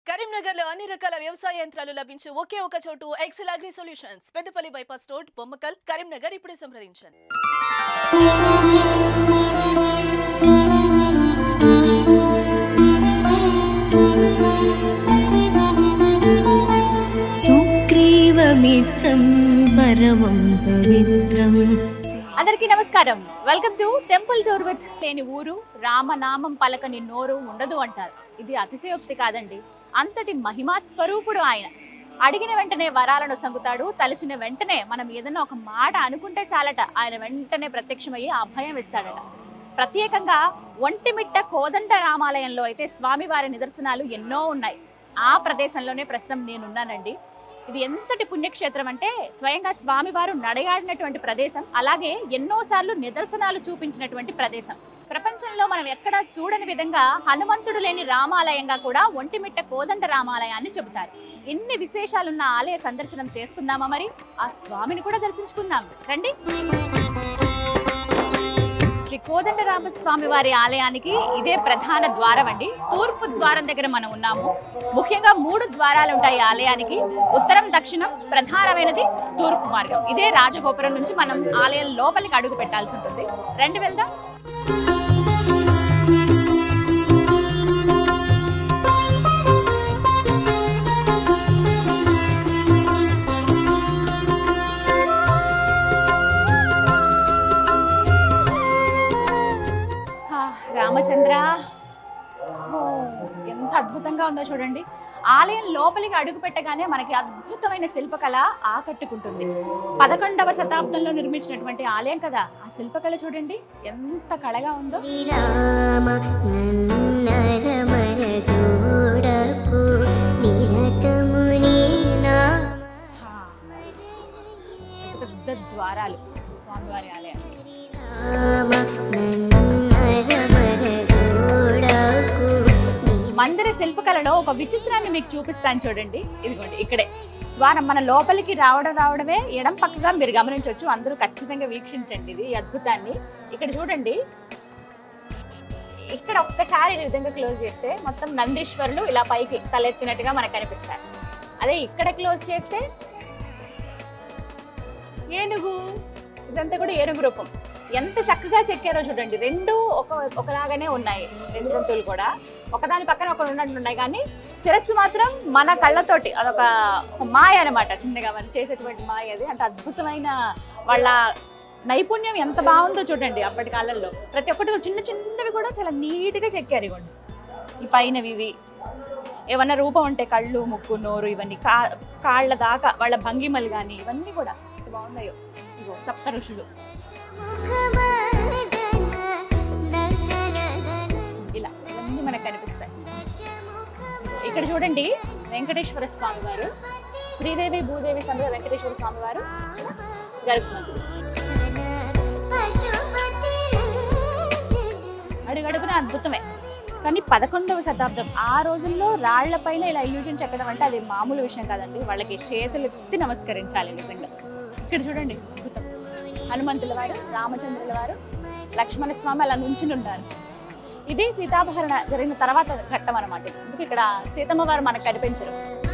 కరీంనగర్ లో అన్ని రకాల వ్యవసాయ యంత్రాలు లభించే ఒకే ఒక చోటు Excel agri solutions Peddapalli bypass road Bommakal Karimnagar ఇప్పుడే సంప్రదించండి సుగ్రీవమిత్రం పరమం పవిత్రం అందరికీ నమస్కారం welcome to temple tour with లేని ఊరు రామనామం పలకని నోరు ఉండదు అంటారు ఇది అతిశయోక్తి కాదండి అంతటి మహిమా స్వరూపుడు ఆయన అడిగిన వెంటనే వరాలను సంగుతాడు తలచిన వెంటనే మనం ఏదైనా ఒక మాట అనుకుంటే చాలట ఆయన వెంటనే ప్రత్యక్షమయ్యి అభయం ఇస్తాడట ప్రత్యేకంగా ఒంటిమిట్ట కోదండ రామాలయంలో అయితే స్వామివారి నిదర్శనాలు ఎన్నో ఉన్నాయి ఆ ప్రదేశంలోనే ప్రస్తుతం నేనున్నానండి ఇది ఎంతటి పుణ్యక్షేత్రం అంటే స్వయంగా స్వామివారు నడయాడినటువంటి ప్రదేశం అలాగే ఎన్నోసార్లు నిదర్శనాలు చూపించినటువంటి ప్రదేశం ప్రపంచంలో మనం ఎక్కడా చూడని విధంగా హనుమంతుడు లేని రామాలయంగా కూడా ఒంటిమిట్ట కోదండ రామాలయాన్ని చెబుతారు ఎన్ని విశేషాలున్న ఆలయ సందర్శనం చేసుకుందామా మరి ఆ స్వామిని కూడా దర్శించుకుందాం రండి శ్రీ కోదండ రామస్వామి వారి ఆలయానికి ఇదే ప్రధాన ద్వారం అండి తూర్పు ద్వారం దగ్గర మనం ఉన్నాము ముఖ్యంగా మూడు ద్వారాలు ఉంటాయి ఈ ఆలయానికి ఉత్తరం దక్షిణం ప్రధానమైనది తూర్పు మార్గం ఇదే రాజగోపురం నుంచి మనం ఆలయం లోపలికి అడుగు పెట్టాల్సి ఉంటుంది రెండు వెళ్దాం ఆ, రామచంద్ర ఓ, ఎంత అద్భుతంగా ఉందో చూడండి ఆలయం లోపలికి అడుగు పెట్టగానే మనకి అద్భుతమైన శిల్పకళ ఆకట్టుకుంటుంది పదకొండవ శతాబ్దంలో నిర్మించినటువంటి ఆలయం కదా ఆ శిల్పకళ చూడండి ఎంత కళగా ఉందో శ్రీరామ నన్నరమర చూడకు నిరతము నీ నామ ఆ, పెద్ద పెద్ద ద్వారాలు స్వామివారి ఆలయానికి రామ నన్నరమర చూడకు మందిర శిల్పకళలో ఒక విచిత్రాన్ని మీకు చూపిస్తాను చూడండి ఇదిగోండి ఇక్కడే ద్వారం మన లోపలికి రావడం రావడమే ఎడం పక్కగా మీరు గమనించవచ్చు అందరూ ఖచ్చితంగా వీక్షించండి ఇది ఈ అద్భుతాన్ని ఇక్కడ చూడండి ఇక్కడ ఒక్కసారి ఈ విధంగా క్లోజ్ చేస్తే మొత్తం నందీశ్వరులు ఇలా పైకి తలెత్తినట్టుగా మనకు కనిపిస్తారు అదే ఇక్కడ క్లోజ్ చేస్తే ఏనుగు ఇదంతా కూడా ఏనుగు రూపం ఎంత చక్కగా చెక్కారో చూడండి రెండు ఒక ఒకలాగానే ఉన్నాయి రెండు జంతువులు కూడా ఒకదాని పక్కన ఒకటి ఉన్నట్టు ఉన్నాయి కానీ శిరస్సు మాత్రం మన కళ్ళతోటి అదొక ఒక మాయ అనమాట చిన్నగా మనం చేసేటువంటి మాయ అది అంత అద్భుతమైన వాళ్ళ నైపుణ్యం ఎంత బాగుందో చూడండి అప్పటి కాలంలో ప్రతి ఒక్కటి చిన్న చిన్నవి కూడా చాలా నీట్గా చెక్కారు ఇవ్వండి ఈ పైనవి ఇవి ఏమన్నా రూపం ఉంటే కళ్ళు ముక్కు నోరు ఇవన్నీ కా కాళ్ళ దాకా వాళ్ళ భంగిమలు కానీ ఇవన్నీ కూడా ఎంత బాగున్నాయో ఇగో సప్త ఋషులు ఇలా ఇవన్నీ మనకు కనిపిస్తాయి ఇక్కడ చూడండి వెంకటేశ్వర స్వామి వారు శ్రీదేవి భూదేవి సమేత వెంకటేశ్వర స్వామి వారు గరుకుమంతుడు అడుగడుగున అద్భుతమే కానీ పదకొండవ శతాబ్దం ఆ రోజుల్లో రాళ్లపైన ఇలా ఇల్యూజన్ చెక్కడం అంటే అది మామూలు విషయం కాదండి వాళ్ళకి చేతులు ఎత్తి నమస్కరించాలి నిజంగా ఇక్కడ చూడండి అద్భుతం హనుమంతుల వారు రామచంద్రుల వారు లక్ష్మణ స్వామి అలా నుంచుని ఉన్నారు ఇది సీతాపహరణ జరిగిన తర్వాత ఘట్టం అనమాట అందుకే ఇక్కడ సీతమ్మ వారు మనకు కనిపించరు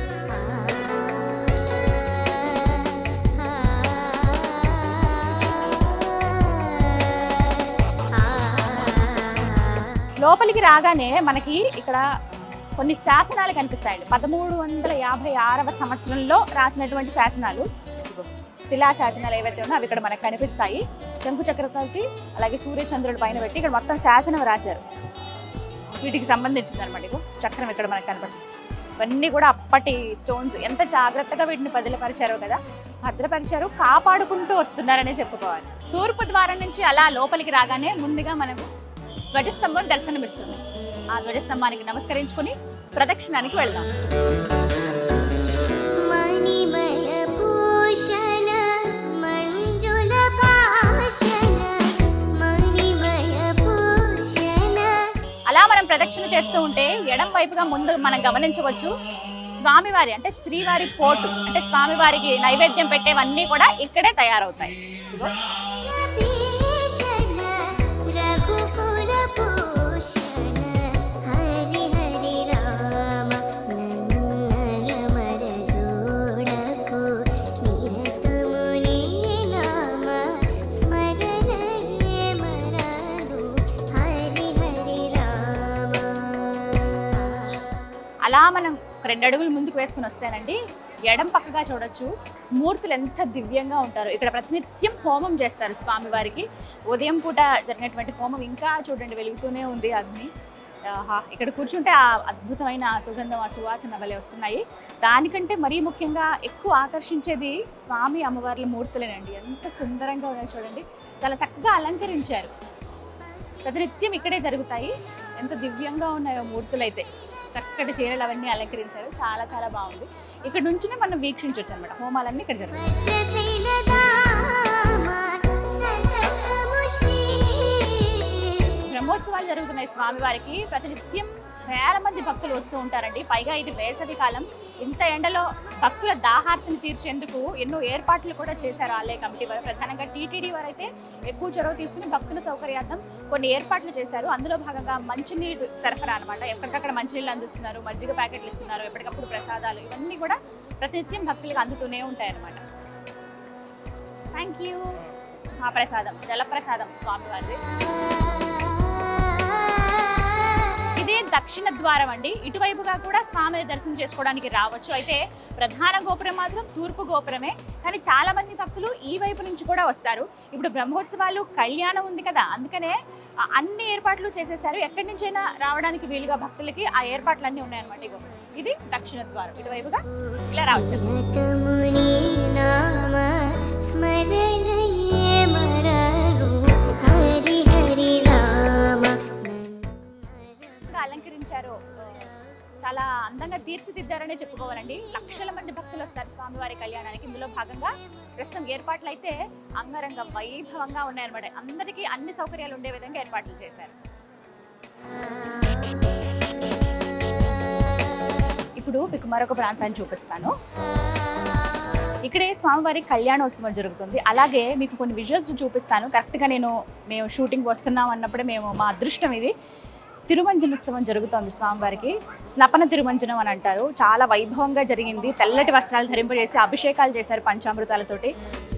లోపలికి రాగానే మనకి ఇక్కడ కొన్ని శాసనాలు కనిపిస్తాయండి పదమూడు వందల యాభై ఆరవ సంవత్సరంలో రాసినటువంటి శాసనాలు ఇదిగో శిలా శాసనాలు ఏవైతే ఉన్నాయో అవి ఇక్కడ మనకు కనిపిస్తాయి శంకు చక్రతోటి అలాగే సూర్యచంద్రుడి పైన పెట్టి ఇక్కడ మొత్తం శాసనం రాశారు వీటికి సంబంధించింది అనమాట ఇగో చక్రం ఇక్కడ మనకు కనపడుతుంది ఇవన్నీ కూడా అప్పటి స్టోన్స్ ఎంత జాగ్రత్తగా వీటిని భద్రపరిచారో కదా భద్రపరిచారు కాపాడుకుంటూ వస్తున్నారనే చెప్పుకోవాలి తూర్పు ద్వారం నుంచి అలా లోపలికి రాగానే ముందుగా మనకు ధ్వజస్తంభం దర్శనమిస్తుంది ఆ ధ్వజస్తంభానికి నమస్కరించుకుని ప్రదక్షిణానికి వెళ్దాం మణిమయ భూషణ మంజుల భాషణ మణిమయ భూషణ అలా మనం ప్రదక్షిణ చేస్తూ ఉంటే ఎడం వైపుగా ముందు మనం గమనించవచ్చు స్వామివారి అంటే శ్రీవారి పోటు అంటే స్వామివారికి నైవేద్యం పెట్టేవన్నీ కూడా ఇక్కడే తయారవుతాయి ఇదిగో భీషణ రఘుకుల భూషణ హరి హరి రామ అలా మనం ఒక రెండు అడుగులు ముందుకు వేసుకుని వస్తేనండి ఎడం పక్కగా చూడొచ్చు మూర్తులు ఎంత దివ్యంగా ఉంటారు ఇక్కడ ప్రతినిత్యం హోమం చేస్తారు స్వామివారికి ఉదయం పూట జరిగినటువంటి హోమం ఇంకా చూడండి వెలుగుతూనే ఉంది అగ్ని ఆహా, ఇక్కడ కూర్చుంటే ఆ అద్భుతమైన ఆ సుగంధం ఆ సువాసన వలె వస్తున్నాయి దానికంటే మరీ ముఖ్యంగా ఎక్కువ ఆకర్షించేది స్వామి అమ్మవార్ల మూర్తులేనండి ఎంత సుందరంగా ఉన్నాయో చూడండి చాలా చక్కగా అలంకరించారు ప్రతినిత్యం ఇక్కడే జరుగుతాయి ఎంత దివ్యంగా ఉన్నాయో మూర్తులైతే చక్కటి చీరలు అవన్నీ అలంకరించారు చాలా చాలా బాగుంది ఇక్కడ నుంచినే మనం వీక్షించవచ్చు అనమాట హోమాలన్నీ ఇక్కడ జరుగుతాయి భద్రశైలదామా సతతము శ్రీ బ్రహ్మోత్సవాలు జరుగుతున్నాయి స్వామివారికి ప్రతినిత్యం వేల మంది భక్తులు వస్తూ ఉంటారండి పైగా ఇది వేసవి కాలం ఇంత ఎండలో భక్తుల దాహార్తిని తీర్చేందుకు ఎన్నో ఏర్పాట్లు కూడా చేశారు ఆలయ కమిటీ వారు ప్రధానంగా టీటీడీ వారు అయితే ఎక్కువ చొరవ తీసుకుని భక్తుల సౌకర్యార్థం కొన్ని ఏర్పాట్లు చేశారు అందులో భాగంగా మంచినీరు సరఫరా అనమాట ఎక్కడికక్కడ మంచినీళ్ళు అందిస్తున్నారు మజ్జిగ ప్యాకెట్లు ఇస్తున్నారు ఎప్పటికప్పుడు ప్రసాదాలు ఇవన్నీ కూడా ప్రతినిత్యం భక్తులకు అందుతూనే ఉంటాయి అన్నమాట థ్యాంక్ యూ మహాప్రసాదం జలప్రసాదం స్వామివారిది ఇదే దక్షిణ ద్వారం అండి ఇటువైపుగా కూడా స్వామిని దర్శనం చేసుకోవడానికి రావచ్చు అయితే ప్రధాన గోపురం మాత్రం తూర్పు గోపురమే కానీ చాలా మంది భక్తులు ఈ వైపు నుంచి కూడా వస్తారు ఇప్పుడు బ్రహ్మోత్సవాలు కళ్యాణం ఉంది కదా అందుకనే ఆ అన్ని ఏర్పాట్లు చేసేసారు ఎక్కడి నుంచైనా రావడానికి వీలుగా భక్తులకి ఆ ఏర్పాట్లు అన్నీ ఉన్నాయన్నమాట ఇగో ఇది దక్షిణ ద్వారం ఇటువైపుగా ఇలా రావచ్చు నియతముని నామ స్మరణయే మరను హరి హరి రామ ఇంకా అలంకరించారో ఆ, చాలా అందంగా తీర్చిదిద్దారనే చెప్పుకోవాలండి లక్షల మంది భక్తులు వస్తారు స్వామివారి కళ్యాణానికి ఇందులో భాగంగా ప్రస్తుతం ఏర్పాట్లు అయితే అంగరంగ వైభవంగా ఉన్నాయన్నమాట అందరికీ అన్ని సౌకర్యాలు ఉండే విధంగా ఏర్పాట్లు చేశారు ఇప్పుడు మీకు మరొక ప్రాంతాన్ని చూపిస్తాను ఇక్కడే స్వామివారి కళ్యాణోత్సవం జరుగుతుంది అలాగే మీకు కొన్ని విజువల్స్ చూపిస్తాను కరెక్ట్గా నేను మేము షూటింగ్ వస్తున్నాం అన్నప్పుడే మేము మా అదృష్టం ఇది తిరుమంజనోత్సవం జరుగుతోంది స్వామివారికి స్నపన తిరుమంజనం అని అంటారు చాలా వైభవంగా జరిగింది తెల్లటి వస్త్రాలు ధరింపజేసి అభిషేకాలు చేశారు పంచామృతాలతోటి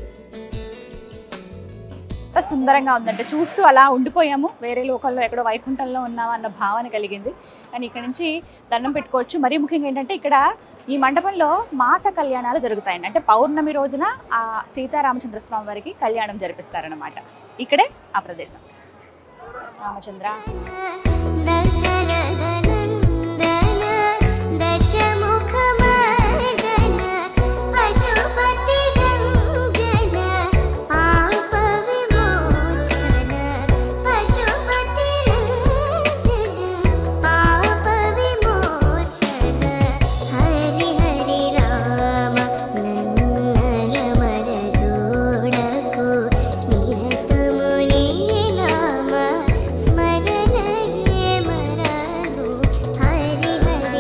ఎంత సుందరంగా ఉందంటే చూస్తూ అలా ఉండిపోయాము వేరే లోకల్లో ఎక్కడో వైకుంఠంలో ఉన్నామా అన్న భావన కలిగింది కానీ ఇక్కడ నుంచి దండం పెట్టుకోవచ్చు మరీ ముఖ్యంగా ఏంటంటే ఇక్కడ ఈ మండపంలో మాస కళ్యాణాలు జరుగుతాయండి అంటే పౌర్ణమి రోజున ఆ సీతారామచంద్ర స్వామి వారికి కళ్యాణం జరిపిస్తారనమాట ఇక్కడే ఆ ప్రదేశం రామచంద్ర దశరథనందన దశముఖమర్దన పశుపతి రంజన పాప విమోచన పశుపతి రంజన పాప విమోచన హరి హరి రామ నన్నల మర జోడకు నిరతముని నామ స్మరణయే మరను హరి హరి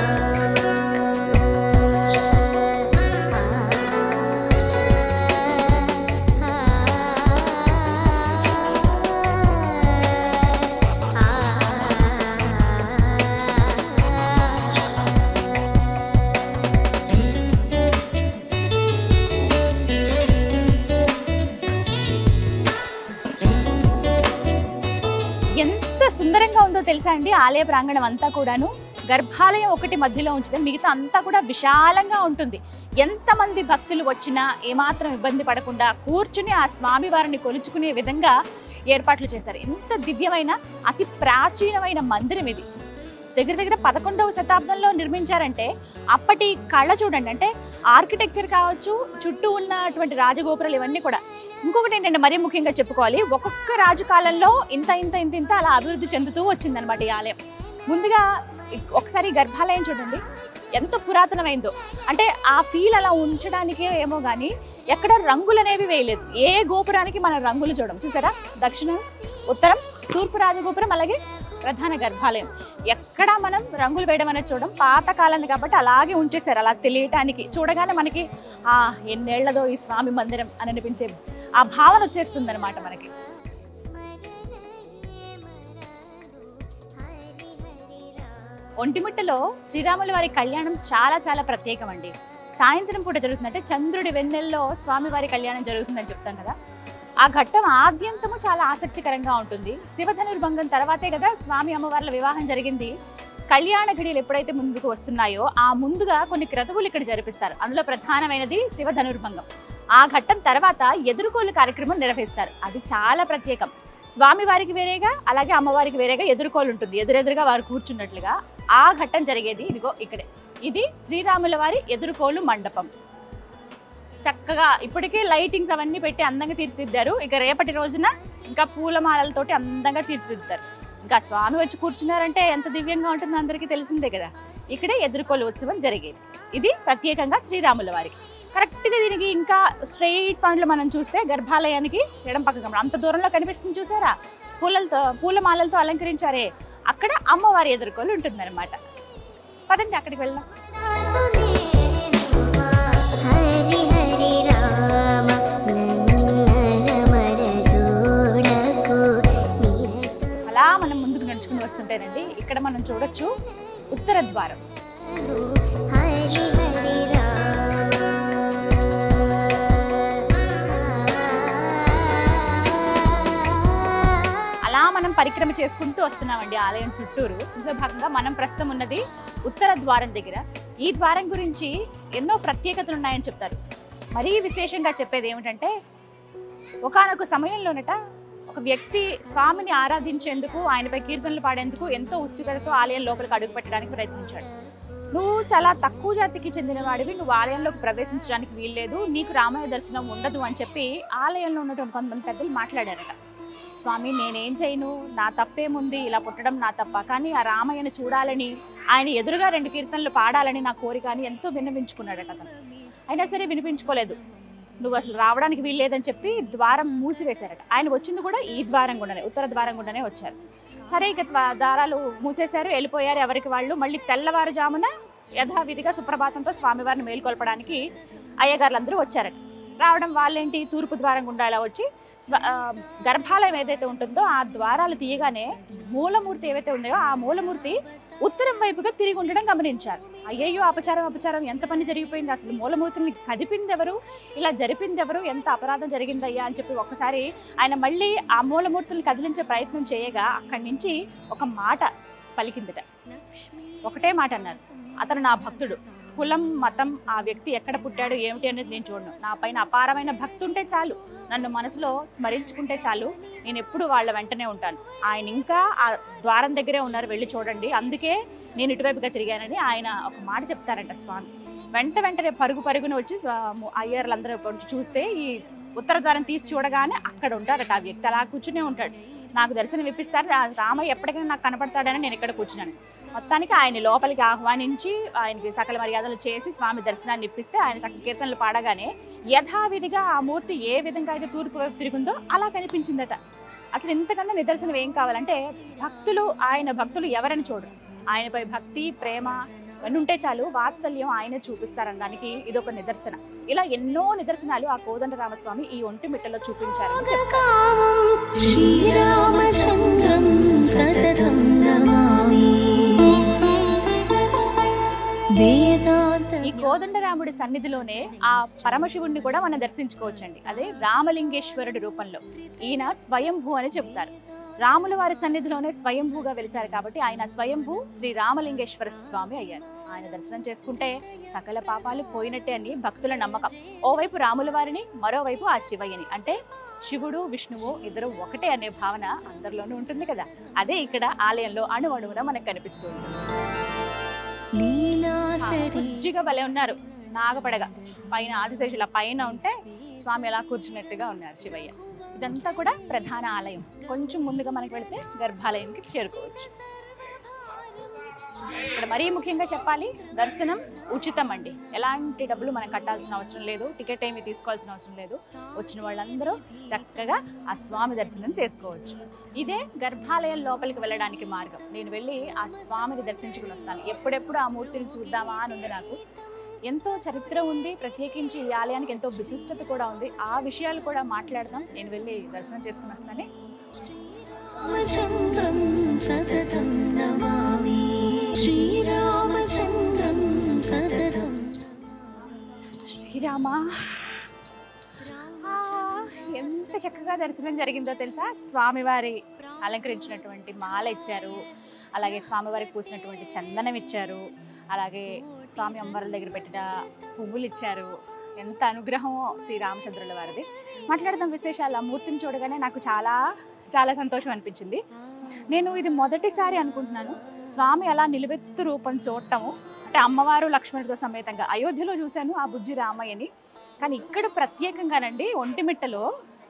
ఎంత సుందరంగా ఉందో తెలుసా అండి ఆలయ ప్రాంగణం అంతా కూడాను గర్భాలయం ఒకటి మధ్యలో ఉంచితే మిగతా అంతా కూడా విశాలంగా ఉంటుంది ఎంతమంది భక్తులు వచ్చినా ఏమాత్రం ఇబ్బంది పడకుండా కూర్చుని ఆ స్వామి వారిని కొలుచుకునే విధంగా ఏర్పాట్లు చేశారు ఎంత దివ్యమైన అతి ప్రాచీనమైన మందిరం ఇది దగ్గర దగ్గర పదకొండవ శతాబ్దంలో నిర్మించారంటే అప్పటి కళ చూడండి అంటే ఆర్కిటెక్చర్ కావచ్చు చుట్టూ ఉన్నటువంటి రాజగోపురాలు ఇవన్నీ కూడా ఇంకొకటి ఏంటంటే మరీ ముఖ్యంగా చెప్పుకోవాలి ఒక్కొక్క రాజు కాలంలో ఇంత ఇంత ఇంత ఇంత అలా అభివృద్ధి చెందుతూ వచ్చిందనమాట ఈ ఆలయం ముందుగా ఇ- ఒకసారి ఈ గర్భాలయం చూడండి ఎంత పురాతనమైందో అంటే ఆ ఫీల్ అలా ఉంచడానికే ఏమో కానీ ఎక్కడ రంగులు అనేవి వేయలేదు ఏ గోపురానికి మనం రంగులు చూడం చూసారా దక్షిణం ఉత్తరం తూర్పు రాజగోపురం అలాగే ప్రధాన గర్భాలయం ఎక్కడ మనం రంగులు వేయడం అనేది చూడం పాత కాలం కాబట్టి అలాగే ఉంచేశారు అలా తెలియటానికి చూడగానే మనకి ఆ ఎన్నేళ్లదో ఈ స్వామి మందిరం అని అనిపించే ఆ భావన వచ్చేస్తుంది అనమాట మనకి ఒంటిమిట్టలో శ్రీరాముల వారి కళ్యాణం చాలా చాలా ప్రత్యేకం అండి సాయంత్రం పూట జరుగుతుందంటే చంద్రుడి వెన్నెల్లో స్వామివారి కళ్యాణం జరుగుతుందని చెప్తాం కదా ఆ ఘట్టం ఆద్యంతము చాలా ఆసక్తికరంగా ఉంటుంది శివధనుర్భంగం తర్వాతే కదా స్వామి అమ్మవార్ల వివాహం జరిగింది కళ్యాణ ఘడియలు ఎప్పుడైతే ముందుకు వస్తున్నాయో ఆ ముందుగా కొన్ని క్రతువులు ఇక్కడ జరిపిస్తారు అందులో ప్రధానమైనది శివ ధనుర్భంగం ఆ ఘట్టం తర్వాత ఎదుర్కోలు కార్యక్రమం నిర్వహిస్తారు అది చాలా ప్రత్యేకం స్వామి వారికి వేరేగా అలాగే అమ్మవారికి వేరేగా ఎదుర్కోలు ఉంటుంది ఎదురెదురుగా వారు కూర్చున్నట్లుగా ఆ ఘట్టం జరిగేది ఇదిగో ఇక్కడే ఇది శ్రీరాముల వారి ఎదుర్కోలు మండపం చక్కగా ఇప్పటికే లైటింగ్స్ అవన్నీ పెట్టి అందంగా తీర్చిదిద్దారు ఇక రేపటి రోజున ఇంకా పూలమాలలతోటి అందంగా తీర్చిదిద్దారు ఇంకా స్వామి వచ్చి కూర్చున్నారంటే ఎంత దివ్యంగా ఉంటుందో అందరికీ తెలిసిందే కదా ఇక్కడే ఎదుర్కోలు ఉత్సవం జరిగేది ఇది ప్రత్యేకంగా శ్రీరాముల వారికి కరెక్ట్గా దీనికి ఇంకా స్ట్రైట్ పాయింట్లో మనం చూస్తే గర్భాలయానికి ఎడం పక్క గమనం అంత దూరంలో కనిపిస్తుంది చూసారా పూలలతో పూలమాలలతో అలంకరించారే అక్కడ అమ్మవారి ఎదుర్కోలు ఉంటుందన్నమాట పదండి అక్కడికి వెళ్దాం హరి హరి రామ నన్నర చూడకు అలా మనం ముందుకు నడుచుకుని వస్తుంటేనండి ఇక్కడ మనం చూడొచ్చు ఉత్తర ద్వారం హరి హరి రామ అలా మనం పరిక్రమ చేసుకుంటూ వస్తున్నామండి ఆలయం చుట్టూరు ఇందులో భాగంగా మనం ప్రస్తుతం ఉన్నది ఉత్తర ద్వారం దగ్గర ఈ ద్వారం గురించి ఎన్నో ప్రత్యేకతలు ఉన్నాయని చెప్తారు మరీ విశేషంగా చెప్పేది ఏమిటంటే ఒకానొక సమయంలోనట ఒక వ్యక్తి స్వామిని ఆరాధించేందుకు ఆయనపై కీర్తనలు పాడేందుకు ఎంతో ఉత్సుకతతో ఆలయం లోపలికి అడుగు పెట్టడానికి ప్రయత్నించాడు నువ్వు చాలా తక్కువ జాతికి చెందిన వాడివి నువ్వు ఆలయంలోకి ప్రవేశించడానికి వీల్లేదు నీకు రామయ్య దర్శనం ఉండదు అని చెప్పి ఆలయంలో ఉన్నటువంటి కొంతమంది పెద్దలు మాట్లాడారట స్వామి నేనేం చేయను నా తప్పేముంది ఇలా పుట్టడం నా తప్ప కానీ ఆ రామయ్యను చూడాలని ఆయన ఎదురుగా రెండు కీర్తనలు పాడాలని నా కోరిక అని ఎంతో విన్నవించుకున్నాడట అతను అయినా సరే వినిపించుకోలేదు నువ్వు అసలు రావడానికి వీల్లేదని చెప్పి ద్వారం మూసివేశారట ఆయన వచ్చింది కూడా ఈ ద్వారం గుండానే ఉత్తర ద్వారం గుండానే వచ్చారు సరే ఇక ద్వా- ద్వారాలు మూసేశారు వెళ్ళిపోయారు ఎవరికి వాళ్ళు మళ్ళీ తెల్లవారుజామున యథావిధిగా సుప్రభాతంతో స్వామివారిని మేల్కొల్పడానికి అయ్యగారులందరూ వచ్చారట రావడం వాళ్ళేంటి తూర్పు ద్వారం గుండా ఇలా వచ్చి స్వ- ఆ, గర్భాలయం ఏదైతే ఉంటుందో ఆ ద్వారాలు తీయగానే మూలమూర్తి ఏవైతే ఉన్నాయో ఆ మూలమూర్తి ఉత్తరం వైపుగా తిరిగి ఉండడం గమనించారు అయ్యయ్యో అపచారం అపచారం ఎంత పని జరిగిపోయింది అసలు మూలమూర్తిని కదిపింది ఎవరు ఇలా జరిపింది ఎవరు ఎంత అపరాధం జరిగిందయ్యా అని చెప్పి ఒక్కసారి ఆయన మళ్ళీ ఆ మూలమూర్తుల్ని కదిలించే ప్రయత్నం చేయగా అక్కడి నుంచి ఒక మాట పలికిందట ఒకటే మాట అన్నారు అతను నా భక్తుడు కులం మతం ఆ వ్యక్తి ఎక్కడ పుట్టాడు ఏమిటి అనేది నేను చూడను నా పైన అపారమైన భక్తి ఉంటే చాలు నన్ను మనసులో స్మరించుకుంటే చాలు నేను ఎప్పుడు వాళ్ళ వెంటనే ఉంటాను ఆయన ఇంకా ఆ ద్వారం దగ్గరే ఉన్నారు వెళ్ళి చూడండి అందుకే నేను ఇటువైపుగా తిరిగానని ఆయన ఒక మాట చెప్తారంట స్వామి వెంట వెంటనే పరుగు పరుగున వచ్చి స్వా- అయ్యర్లందరూ వచ్చి చూస్తే ఈ ఉత్తర ద్వారం తీసి చూడగానే అక్కడ ఉంటారట ఆ వ్యక్తి అలా కూర్చునే ఉంటాడు నాకు దర్శనం ఇప్పిస్తారు రా- రామయ్య ఎప్పటికైనా నాకు కనపడతాడని నేను ఇక్కడ కూర్చున్నాను మొత్తానికి ఆయన లోపలికి ఆహ్వానించి ఆయనకి సకల మర్యాదలు చేసి స్వామి దర్శనాన్ని ఇప్పిస్తే ఆయన చక్క కీర్తనలు పాడగానే యథావిధిగా ఆ మూర్తి ఏ విధంగా అయితే తూర్పు వైపు తిరుగుందో అలా కనిపించిందట అసలు ఇంతకన్నా నిదర్శనం ఏం కావాలంటే భక్తులు ఆయన భక్తులు ఎవరని చూడరు ఆయనపై భక్తి ప్రేమ ఇవన్నీ ఉంటే చాలు వాత్సల్యం ఆయన చూపిస్తారనడానికి ఇదొక నిదర్శన ఇలా ఎన్నో నిదర్శనాలు ఆ కోదండ రామస్వామి ఈ ఒంటి మిట్టలో చూపించారని చెప్తారు కామం శ్రీరామచంద్రం సతతం నమామి వేదాంత ఈ కోదండరాముడి సన్నిధిలోనే ఆ పరమశివుణ్ణి కూడా మనం దర్శించుకోవచ్చండి అదే రామలింగేశ్వరుడి రూపంలో ఈయన స్వయంభూ అని చెప్తారు రాముల వారి సన్నిధిలోనే స్వయంభూగా వెలిచారు కాబట్టి ఆయన స్వయంభూ శ్రీ రామలింగేశ్వర స్వామి అయ్యారు ఆయన దర్శనం చేసుకుంటే సకల పాపాలు పోయినట్టే అని భక్తుల నమ్మకం ఓవైపు రాముల వారిని మరోవైపు ఆ శివయ్యని అంటే శివుడు విష్ణువు ఇద్దరు ఒకటే అనే భావన అందరిలోనూ ఉంటుంది కదా అదే ఇక్కడ ఆలయంలో అణు అణువున మనకు కనిపిస్తుంది లీలాసరి బుజ్జిగా భలే ఉన్నారు నాగపడగ పైన ఆదిశేషుల పైన ఉంటే స్వామి అలా కూర్చున్నట్టుగా ఉన్నారు శివయ్య ఇదంతా కూడా ప్రధాన ఆలయం కొంచెం ముందుగా మనకి వెళితే గర్భాలయానికి చేరుకోవచ్చు ఇక్కడ మరీ ముఖ్యంగా చెప్పాలి దర్శనం ఉచితం అండి ఎలాంటి డబ్బులు మనం కట్టాల్సిన అవసరం లేదు టికెట్ ఏమీ తీసుకోవాల్సిన అవసరం లేదు వచ్చిన వాళ్ళందరూ చక్కగా ఆ స్వామి దర్శనం చేసుకోవచ్చు ఇదే గర్భాలయం లోపలికి వెళ్ళడానికి మార్గం నేను వెళ్ళి ఆ స్వామిని దర్శించుకుని వస్తాను ఎప్పుడెప్పుడు ఆ మూర్తిని చూద్దామా అని ఉంది నాకు ఎంతో చరిత్ర ఉంది ప్రత్యేకించి ఈ ఆలయానికి ఎంతో విశిష్టత కూడా ఉంది ఆ విషయాలు కూడా మాట్లాడదాం నేను వెళ్ళి దర్శనం చేసుకుని వస్తానే రామచంద్రం సతతం నమామి శ్రీరామచంద్రం సతతం శ్రీరామ ఆ, ఎంత చక్కగా దర్శనం జరిగిందో తెలుసా స్వామివారి అలంకరించినటువంటి మాల ఇచ్చారు అలాగే స్వామివారికి పూసినటువంటి చందనం ఇచ్చారు అలాగే స్వామి అమ్మవారి దగ్గర పెట్టిన పువ్వులు ఇచ్చారు ఎంత అనుగ్రహం శ్రీరామచంద్రుల వారిది మాట్లాడదాం విశేషాలు ఆ మూర్తిని చూడగానే నాకు చాలా చాలా సంతోషం అనిపించింది నేను ఇది మొదటిసారి అనుకుంటున్నాను స్వామి అలా నిలువెత్తు రూపం చూడటము అంటే అమ్మవారు లక్ష్మణుడితో సమేతంగా అయోధ్యలో చూశాను ఆ బుజ్జి రామయ్యని కానీ ఇక్కడ ప్రత్యేకంగానండి ఒంటిమిట్టలో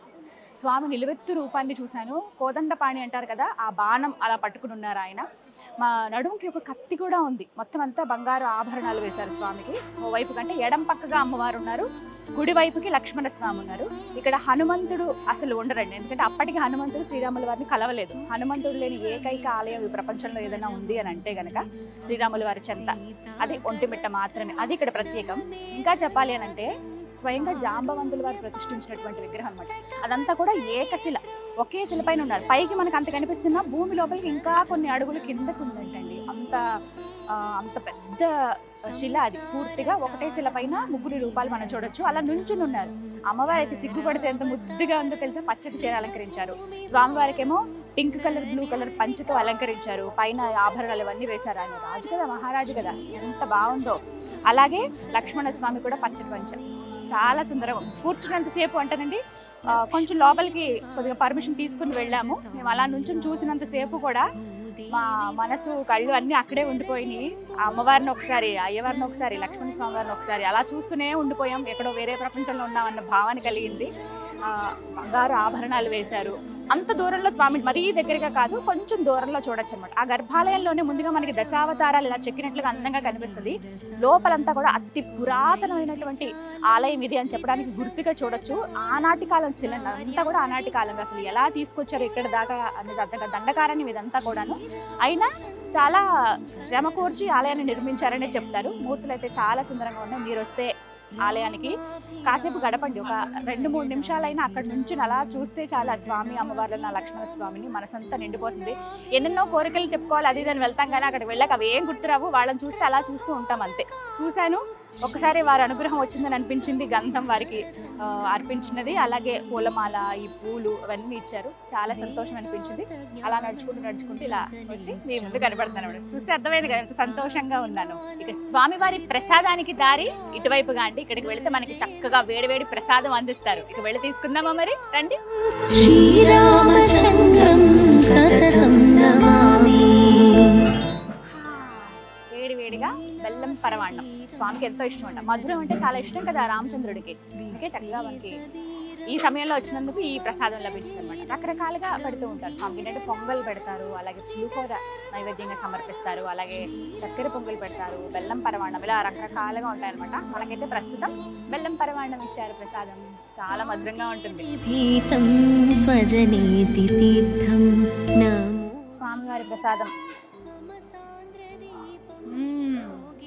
స్వామి నిలువెత్తు రూపాన్ని చూశాను కోదండపాణి అంటారు కదా ఆ బాణం అలా పట్టుకుని ఉన్నారు ఆయన మా నడుముకి ఒక కత్తి కూడా ఉంది మొత్తం అంతా బంగారు ఆభరణాలు వేశారు స్వామికి ఓ వైపు కంటే ఎడం పక్కగా అమ్మవారు ఉన్నారు కుడి వైపుకి లక్ష్మణ స్వామి ఉన్నారు ఇక్కడ హనుమంతుడు అసలు ఉండరండి ఎందుకంటే అప్పటికి హనుమంతుడు శ్రీరాముల వారిని కలవలేదు హనుమంతుడు లేని ఏకైక ఆలయం ఈ ప్రపంచంలో ఏదైనా ఉంది అని అంటే గనక శ్రీరాముల వారి చెంత అది ఒంటిమిట్ట మాత్రమే అది ఇక్కడ ప్రత్యేకం ఇంకా చెప్పాలి అని అంటే స్వయంగా జాంబవంతుల వారు ప్రతిష్ఠించినటువంటి విగ్రహం అనమాట అదంతా కూడా ఏకశిల ఒకే శిల పైన ఉన్నారు పైకి మనకు అంత కనిపిస్తున్నా భూమి లోపలికి ఇంకా కొన్ని అడుగులు కిందకు ఉందంటండి అంత ఆ, అంత పెద్ద శిల అది పూర్తిగా ఒకటే శిల పైన ముగ్గురు రూపాలు మనం చూడొచ్చు అలా నుంచుని ఉన్నారు అమ్మవారు అయితే సిగ్గుపడితే ఎంత ముద్దుగా ఉందో తెలుసా పచ్చటి చీర అలంకరించారు స్వామివారికి ఏమో పింక్ కలర్ బ్లూ కలర్ పంచుతో అలంకరించారు పైన ఆభరణాలు ఇవన్నీ వేశారు ఆయన రాజు కదా మహారాజు కదా ఎంత బాగుందో అలాగే లక్ష్మణ స్వామి కూడా పచ్చటి పంచ చాలా సుందరం కూర్చున్నంతసేపు అంటేనండి ఆ, కొంచెం లోపలికి కొద్దిగా పర్మిషన్ తీసుకుని వెళ్ళాము మేము అలా నుంచి చూసినంతసేపు కూడా మా మనసు కళ్ళు అన్నీ అక్కడే ఉండిపోయినాయి ఆ అమ్మవారిని ఒకసారి అయ్యవారిని ఒకసారి లక్ష్మణ స్వామి వారిని ఒకసారి అలా చూస్తూనే ఉండిపోయాం ఎక్కడో వేరే ప్రపంచంలో ఉన్నామన్న భావన కలిగింది ఆ, బంగారు ఆభరణాలు వేశారు అంత దూరంలో స్వామి మరీ దగ్గరగా కాదు కొంచెం దూరంలో చూడొచ్చు అనమాట ఆ గర్భాలయంలోనే ముందుగా మనకి దశావతారాలు ఇలా చెక్కినట్లుగా అందంగా కనిపిస్తుంది లోపలంతా కూడా అతి పురాతనమైనటువంటి ఆలయం ఇది అని చెప్పడానికి గుర్తుగా చూడొచ్చు ఆనాటి కాలం శిలన్ అంతా కూడా ఆనాటి కాలం అసలు ఎలా తీసుకొచ్చారు ఇక్కడ దాకా అనేది అంతగా దండకారణ్యం ఇదంతా కూడాను అయినా చాలా శ్రమ కూర్చి ఆలయాన్ని నిర్మించారనే చెప్తారు మూర్తులు అయితే చాలా సుందరంగా ఉన్నాయి మీరు వస్తే ఆలయానికి కాసేపు గడపండి ఒక రెండు మూడు నిమిషాలైనా అక్కడ నుంచి అలా చూస్తే చాలా స్వామి అమ్మవార్లను ఆ లక్ష్మణ స్వామిని మనసంతా నిండిపోతుంది ఎన్నెన్నో కోరికలు చెప్పుకోవాలి అది ఇదని వెళ్తాం కానీ అక్కడికి వెళ్ళాక అవి ఏం గుర్తురావు వాళ్ళని చూస్తే అలా చూస్తూ ఉంటాం అంతే చూశాను ఒకసారి వారి అనుగ్రహం వచ్చిందని అనిపించింది గంధం వారికి ఆ, అర్పించినది అలాగే పూలమాల ఈ పూలు అవన్నీ ఇచ్చారు చాలా సంతోషం అనిపించింది అలా నడుచుకుంటూ నడుచుకుంటూ ఇలా వచ్చి మీ ముందు కనబడుతున్నాను మేడం. చూస్తే అర్థమైంది కదా ఎంత సంతోషంగా ఉన్నాను ఇక స్వామివారి ప్రసాదానికి దారి ఇటువైపుగా అండి ఇక్కడికి వెళితే మనకి చక్కగా వేడివేడి ప్రసాదం అందిస్తారు ఇక వెళ్ళి తీసుకుందామా మరి రండి श्रीरामचन्द्रं सततं नमामि వేడి వేడిగా బెల్లం పరమాన్నం స్వామికి ఎంతో ఇష్టం అంట మధురం అంటే చాలా ఇష్టం కదా రామచంద్రుడికి అందుకే చక్కగా మనకి ఈ సమయంలో వచ్చినందుకు ఈ ప్రసాదం లభించింది అనమాట రకరకాలుగా పెడుతూ ఉంటారు స్వామికి ఏంటంటే పొంగల్ పెడతారు అలాగే పులిహోర నైవేద్యంగా సమర్పిస్తారు అలాగే చక్కెర పొంగల్ పెడతారు బెల్లం పరమాన్నం ఇలా రకరకాలుగా ఉంటాయన్నమాట మనకైతే ప్రస్తుతం బెల్లం పరమాన్నం ఇచ్చారు ప్రసాదం చాలా మధురంగా ఉంటుంది भीतं स्वजनेति तीर्थं नमो స్వామివారి ప్రసాదం మ్మ్.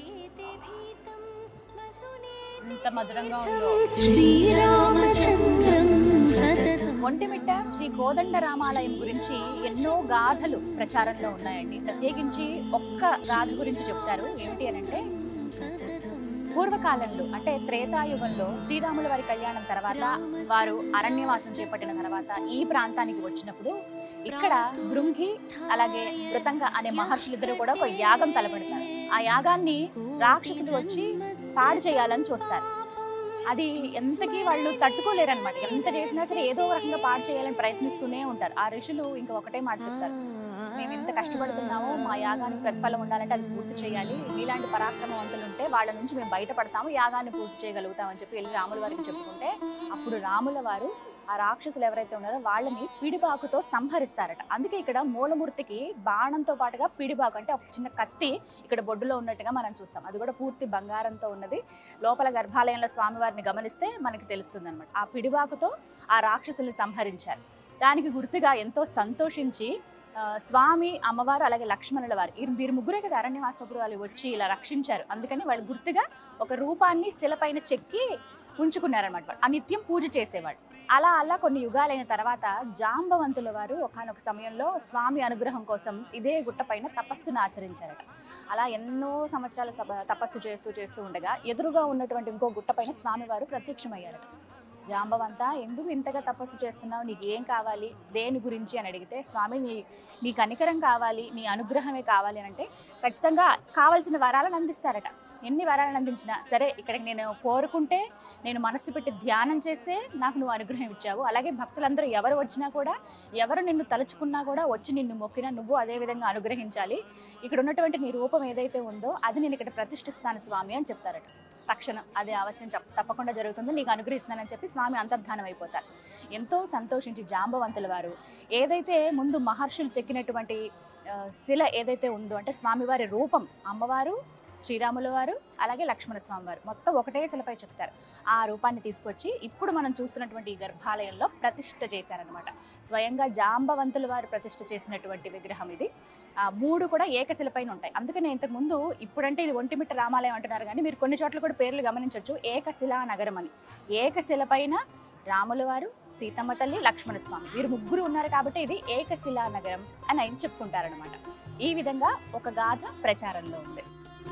ఎంత మధురంగా ఉందో श्रीरामचन्द्रं सततं ఒంటిమిట్ట శ్రీ కోదండ రామాలయం గురించి ఎన్నో గాథలు ప్రచారంలో ఉన్నాయండి ప్రత్యేకించి ఒక్క గాథ గురించి చెప్తారు ఏమిటి అని అంటే పూర్వకాలంలో అంటే త్రేతాయుగంలో శ్రీరాముల వారి కళ్యాణం తర్వాత వారు అరణ్యవాసం చేపట్టిన తర్వాత ఈ ప్రాంతానికి వచ్చినప్పుడు ఇక్కడ బృంగి అలాగే మృతంగ అనే మహర్షులిద్దరూ కూడా ఒక యాగం తలపెడతారు ఆ యాగాన్ని రాక్షసులు వచ్చి పాడు చేయాలని చూస్తారు అది ఎంతకీ వాళ్ళు తట్టుకోలేరన్నమాట ఎంత చేసినా సరే ఏదో ఒక రకంగా పాడు చేయాలని ప్రయత్నిస్తూనే ఉంటారు ఆ ఋషులు ఇంకా ఒకటే మాట చెప్తారు మేము ఎంత కష్టపడుతున్నామో మా యాగానికి ప్రతిఫలం ఉండాలంటే అది పూర్తి చేయాలి మీలాంటి పరాక్రమవంతులు ఉంటే వాళ్ళ నుంచి మేము బయటపడతాము యాగాన్ని పూర్తి చేయగలుగుతామని చెప్పి వెళ్ళి రాముల వారికి చెప్పుకుంటే అప్పుడు రాముల వారు ఆ రాక్షసులు ఎవరైతే ఉన్నారో వాళ్ళని పిడిబాకుతో సంహరిస్తారట అందుకే ఇక్కడ మూలమూర్తికి బాణంతో పాటుగా పిడిబాకు అంటే ఒక చిన్న కత్తి ఇక్కడ బొడ్డులో ఉన్నట్టుగా మనం చూస్తాం అది కూడా పూర్తి బంగారంతో ఉన్నది లోపల గర్భాలయంలో స్వామివారిని గమనిస్తే మనకి తెలుస్తుంది అనమాట ఆ పిడిబాకుతో ఆ రాక్షసుల్ని సంహరించారు దానికి గుర్తుగా ఎంతో సంతోషించి ఆ, స్వామి అమ్మవారు అలాగే లక్ష్మణుల వారు ఈ- వీరు ముగ్గురే కదా అరణ్యవాసపురు వాళ్ళు వచ్చి ఇలా రక్షించారు అందుకని వాళ్ళు గుర్తుగా ఒక రూపాన్ని శిలపైన చెక్కి ఉంచుకున్నారనమాట ఆ నిత్యం పూజ చేసేవాళ్ళు అలా అలా కొన్ని యుగాలైన తర్వాత జాంబవంతుల వారు ఒకనొక సమయంలో స్వామి అనుగ్రహం కోసం ఇదే గుట్టపైన తపస్సును ఆచరించారట అలా ఎన్నో సంవత్సరాల సభ తపస్సు చేస్తూ చేస్తూ ఉండగా ఎదురుగా ఉన్నటువంటి ఇంకో గుట్టపైన స్వామివారు ప్రత్యక్షమయ్యారట జాంబవంత ఎందుకు ఇంతగా తపస్సు చేస్తున్నావు నీకు ఏం కావాలి దేని గురించి అని అడిగితే స్వామి నీ నీ కనికరం కావాలి నీ అనుగ్రహమే కావాలి అని అంటే ఖచ్చితంగా కావాల్సిన వరాలను అందిస్తారట ఎన్ని వరాలను అందించినా సరే ఇక్కడికి నేను కోరుకుంటే నేను మనస్సు పెట్టి ధ్యానం చేస్తే నాకు నువ్వు అనుగ్రహం ఇచ్చావు అలాగే భక్తులందరూ ఎవరు వచ్చినా కూడా ఎవరు నిన్ను తలుచుకున్నా కూడా వచ్చి నిన్ను మొక్కినా నువ్వు అదే విధంగా అనుగ్రహించాలి ఇక్కడ ఉన్నటువంటి నీ రూపం ఏదైతే ఉందో అది నేను ఇక్కడ ప్రతిష్ఠిస్తాను స్వామి అని చెప్తారట తక్షణం అది అవశ్యం చెప్- తప్పకుండా జరుగుతుంది నీకు అనుగ్రహిస్తానని చెప్పి స్వామి అంతర్ధానం అయిపోతారు ఎంతో సంతోషించి జాంబవంతుల వారు ఏదైతే ముందు మహర్షులు చెక్కినటువంటి ఆ, శిల ఏదైతే ఉందో అంటే స్వామివారి రూపం అమ్మవారు శ్రీరాముల వారు అలాగే లక్ష్మణ స్వామి వారు మొత్తం ఒకటే శిలపై చెప్తారు ఆ రూపాన్ని తీసుకొచ్చి ఇప్పుడు మనం చూస్తున్నటువంటి ఈ గర్భాలయంలో ప్రతిష్ఠ చేశారనమాట స్వయంగా జాంబవంతుల వారు ప్రతిష్ఠ చేసినటువంటి విగ్రహం ఇది ఆ మూడు కూడా ఏకశిలపైన ఉంటాయి అందుకనే ఇంతకు ముందు ఇప్పుడంటే ఇది ఒంటిమిట్ట రామాలయం అంటున్నారు కానీ మీరు కొన్ని చోట్ల కూడా పేర్లు గమనించవచ్చు ఏకశిలా నగరం అని ఏకశిలపైన రాముల వారు సీతమ్మ తల్లి లక్ష్మణ స్వామి వీరు ముగ్గురు ఉన్నారు కాబట్టి ఇది ఏకశిలా నగరం అని ఆయన చెప్పుకుంటారనమాట ఈ విధంగా ఒక గాథ ప్రచారంలో ఉంది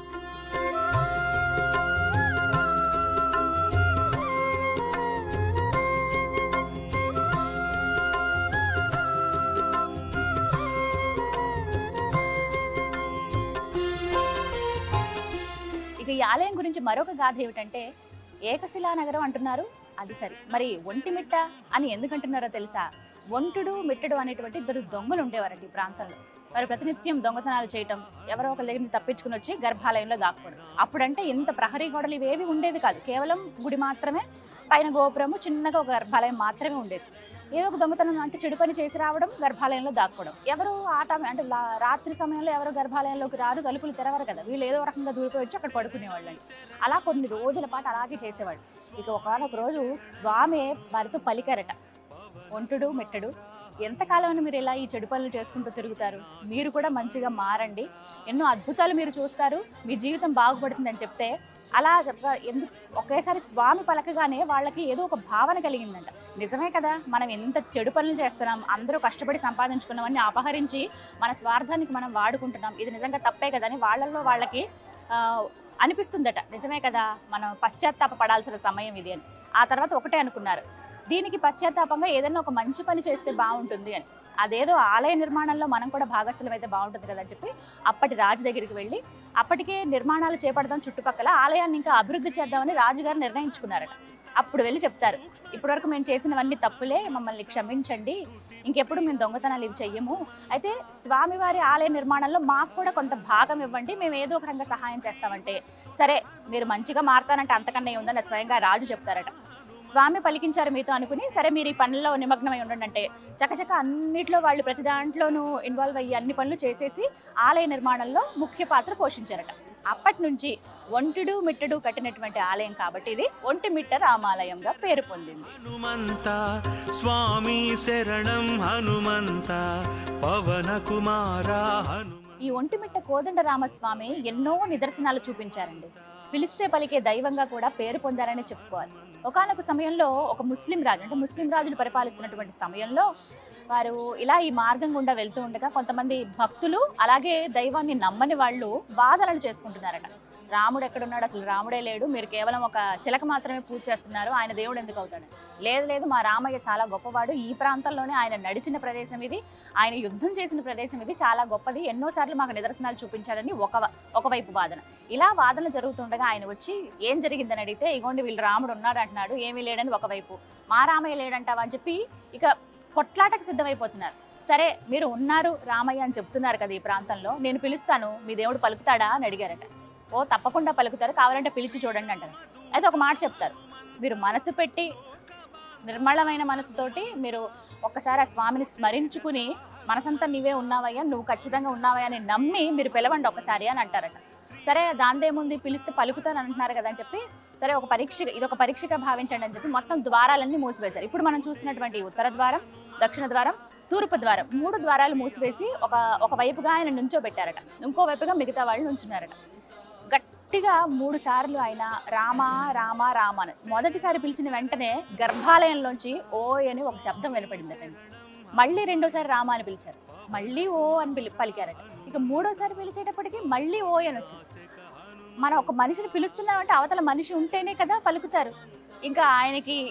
ఇక ఈ ఆలయం గురించి మరొక గాథ ఏమిటంటే ఏకశిలా నగరం అంటున్నారు అది సరి మరి ఒంటిమిట్ట అని ఎందుకు అంటున్నారో తెలుసా ఒంటుడు మిట్టడు అనేటువంటి ఇద్దరు దొంగలు ఉండేవారండి ఈ ప్రాంతంలో వారు ప్రతినిత్యం దొంగతనాలు చేయటం ఎవరో ఒకరి దగ్గర నుంచి తప్పించుకుని వచ్చి గర్భాలయంలో దాక్కోవడం అప్పుడంటే ఇంత ప్రహరీ గోడలు ఇవేవి ఉండేవి కాదు కేవలం గుడి మాత్రమే పైన గోపురము చిన్నగా ఒక గర్భాలయం మాత్రమే ఉండేది ఏదో ఒక దొంగతనం అంటే చెడు పని చేసి రావడం గర్భాలయంలో దాక్కోవడం ఎవరు ఆ టైం అంటే లా- రాత్రి సమయంలో ఎవరు గర్భాలయంలోకి రారు తలుపులు తెరవరు కదా వీళ్ళు ఏదో రకంగా దూరిపోయి వచ్చి అక్కడ పడుకునేవాళ్ళండి అలా కొన్ని రోజుల పాటు అలాగే చేసేవాళ్ళు ఇక ఒకనొక రోజు స్వామి వారితో పలికారట ఒంటుడు మెట్టడు ఎంతకాలం అని మీరు ఇలా ఈ చెడు పనులు చేసుకుంటూ తిరుగుతారు మీరు కూడా మంచిగా మారండి ఎన్నో అద్భుతాలు మీరు చూస్తారు మీ జీవితం బాగుపడుతుందని చెప్తే అలా చెప్ప- ఎందుకు ఒకేసారి స్వామి పలకగానే వాళ్ళకి ఏదో ఒక భావన కలిగిందంట నిజమే కదా మనం ఎంత చెడు పనులు చేస్తున్నాం అందరూ కష్టపడి సంపాదించుకున్నామని అపహరించి మన స్వార్థానికి మనం వాడుకుంటున్నాం ఇది నిజంగా తప్పే కదా అని వాళ్ళల్లో వాళ్ళకి ఆ, అనిపిస్తుందట నిజమే కదా మనం పశ్చాత్తాప పడాల్సిన సమయం ఇది అని ఆ తర్వాత ఒకటే అనుకున్నారు దీనికి పశ్చాత్తాపంగా ఏదైనా ఒక మంచి పని చేస్తే బాగుంటుంది అని అదేదో ఆలయ నిర్మాణంలో మనం కూడా భాగస్థలం అయితే బాగుంటుంది కదా అని చెప్పి అప్పటి రాజు దగ్గరికి వెళ్ళి అప్పటికే నిర్మాణాలు చేపడదాం చుట్టుపక్కల ఆలయాన్ని ఇంకా అభివృద్ధి చేద్దామని రాజుగారు నిర్ణయించుకున్నారట అప్పుడు వెళ్ళి చెప్తారు ఇప్పటివరకు మేము చేసినవన్నీ తప్పులే మమ్మల్ని క్షమించండి ఇంకెప్పుడు మేము దొంగతనాలు ఇవి చెయ్యము అయితే స్వామివారి ఆలయ నిర్మాణంలో మాకు కూడా కొంత భాగం ఇవ్వండి మేము ఏదో ఒక రకంగా సహాయం చేస్తామంటే సరే మీరు మంచిగా మారతానంటే అంతకన్నా ఉందని స్వయంగా రాజు చెప్తారట స్వామి పలికించారు మీతో అనుకుని సరే మీరు ఈ పనుల్లో నిమగ్నమై ఉండండి అంటే చకచక అన్నిట్లో వాళ్ళు ప్రతి దాంట్లోనూ ఇన్వాల్వ్ అయ్యి అన్ని పనులు చేసేసి ఆలయ నిర్మాణంలో ముఖ్య పాత్ర పోషించారట అప్పటి నుంచి ఒంటుడు మిట్టడు కట్టినటువంటి ఆలయం కాబట్టి ఇది ఒంటిమిట్ట రామాలయంగా పేరు పొందింది హనుమంత స్వామి శరణం హనుమంత పవన కుమార హనుమ ఈ ఒంటిమిట్ట కోదండ రామస్వామి ఎన్నో నిదర్శనాలు చూపించారండి పిలిస్తే పలికే దైవంగా కూడా పేరు పొందారని చెప్పుకోవాలి ఒకానొక సమయంలో ఒక ముస్లిం రాజు అంటే ముస్లిం రాజులు పరిపాలిస్తున్నటువంటి సమయంలో వారు ఇలా ఈ మార్గం గుండా వెళ్తూ ఉండగా కొంతమంది భక్తులు అలాగే దైవాన్ని నమ్మని వాళ్ళు వాదనలు చేసుకుంటున్నారట రాముడు ఎక్కడున్నాడు అసలు రాముడే లేడు మీరు కేవలం ఒక శిలక మాత్రమే పూజ చేస్తున్నారు ఆయన దేవుడు ఎందుకు అవుతాడు లేదు లేదు మా రామయ్య చాలా గొప్పవాడు ఈ ప్రాంతంలోనే ఆయన నడిచిన ప్రదేశం ఇది ఆయన యుద్ధం చేసిన ప్రదేశం ఇది చాలా గొప్పది ఎన్నోసార్లు మాకు నిదర్శనాలు చూపించాడని ఒక ఒకవైపు వాదన ఇలా వాదన జరుగుతుండగా ఆయన వచ్చి ఏం జరిగిందని అడిగితే ఇగోండి వీళ్ళు రాముడు ఉన్నాడు అంటున్నాడు ఏమీ లేడని ఒకవైపు మా రామయ్య లేడంటావా అని చెప్పి ఇక కొట్లాటకు సిద్ధమైపోతున్నారు సరే మీరు ఉన్నారు రామయ్య అని చెప్తున్నారు కదా ఈ ప్రాంతంలో నేను పిలుస్తాను మీ దేవుడు పలుకుతాడా అని అడిగారట ఓ తప్పకుండా పలుకుతారు కావాలంటే పిలిచి చూడండి అంటారు అయితే ఒక మాట చెప్తారు మీరు మనసు పెట్టి నిర్మలమైన మనసుతోటి మీరు ఒక్కసారి ఆ స్వామిని స్మరించుకుని మనసంతా నీవే ఉన్నావయ్యా నువ్వు ఖచ్చితంగా ఉన్నావయ్యా అని నమ్మి మీరు పిలవండి ఒకసారి అని అంటారట సరే దాందేముంది పిలిస్తే పలుకుతాను అంటున్నారు కదా అని చెప్పి సరే ఒక పరీక్ష ఇది ఒక పరీక్షగా భావించండి అని చెప్పి మొత్తం ద్వారాలన్నీ మూసివేశారు ఇప్పుడు మనం చూస్తున్నటువంటి ఈ ఉత్తర ద్వారం దక్షిణ ద్వారం తూర్పు ద్వారం మూడు ద్వారాలు మూసివేసి ఒక ఒక వైపుగా ఆయన నుంచోబెట్టారట ఇంకో వైపుగా మిగతా వాళ్ళు నుంచున్నారట గట్టిగా మూడు సార్లు ఆయన రామ రామ రామ అని మొదటిసారి పిలిచిన వెంటనే గర్భాలయంలోంచి ఓ అని ఒక శబ్దం వినపడిందటండి మళ్ళీ రెండోసారి రామ అని పిలిచారు మళ్ళీ ఓ అని పిలి పలికారట ఇక మూడోసారి పిలిచేటప్పటికి మళ్ళీ ఓ అని వచ్చింది మనం ఒక మనిషిని పిలుస్తున్నామంటే అవతల మనిషి ఉంటేనే కదా పలుకుతారు ఇంకా ఆయనకి